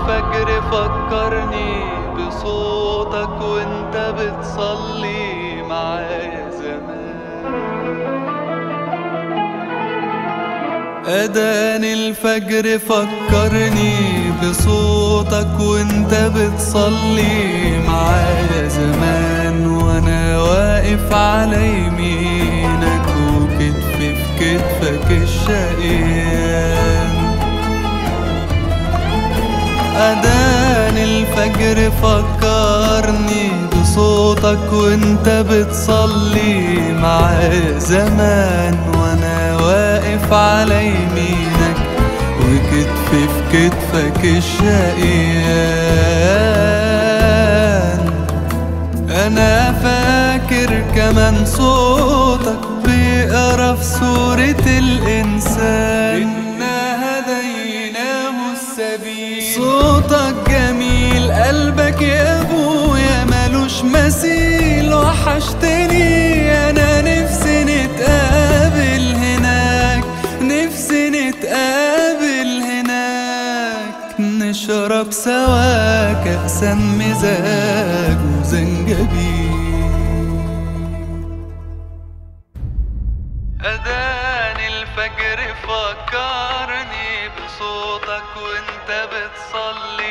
الفجر فكرني بصوتك وانت بتصلي معايا زمان أذان الفجر فكرني بصوتك وانت بتصلي معايا زمان وانا واقف على يمينك وكتف في كتفك الشقيان أذان الفجر فكرني بصوتك وانت بتصلي معايا زمان وانا واقف على يمينك وكتف في كتفك الشقيان انا فاكر كمان صوتك بيقرا في سورة الانسان إنا هديناه السبيل صوتك جميل قلبك يا ابويا ملوش مثيل وحشتني انا نفسي نتقابل هناك نفسي نتقابل هناك نشرب سوا كأسا مزاج وزنجبيل أذان الفجر فكرني بصوتك وانت بتصلي